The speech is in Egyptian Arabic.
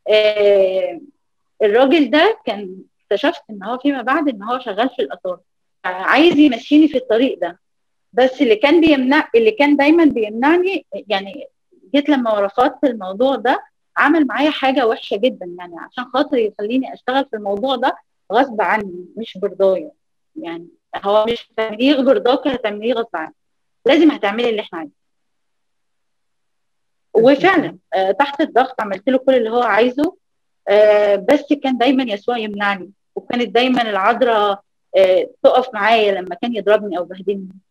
آه الراجل ده كان اكتشفت ان هو فيما بعد ان هو شغال في الاثار عايز يمشيني في الطريق ده بس اللي كان بيمنع اللي كان دايما بيمنعني يعني جيت لما رفضت الموضوع ده عمل معايا حاجه وحشه جدا يعني عشان خاطر يخليني اشتغل في الموضوع ده غصب عني مش برضايا يعني هو مش هتعمليه برضاك هتعمليه غصب عنك لازم هتعملي اللي احنا عايزينه وفعلا آه تحت الضغط عملت له كل اللي هو عايزه آه بس كان دايما يسوع يمنعني وكانت دايما العذراء آه تقف معايا لما كان يضربني او يبهدلني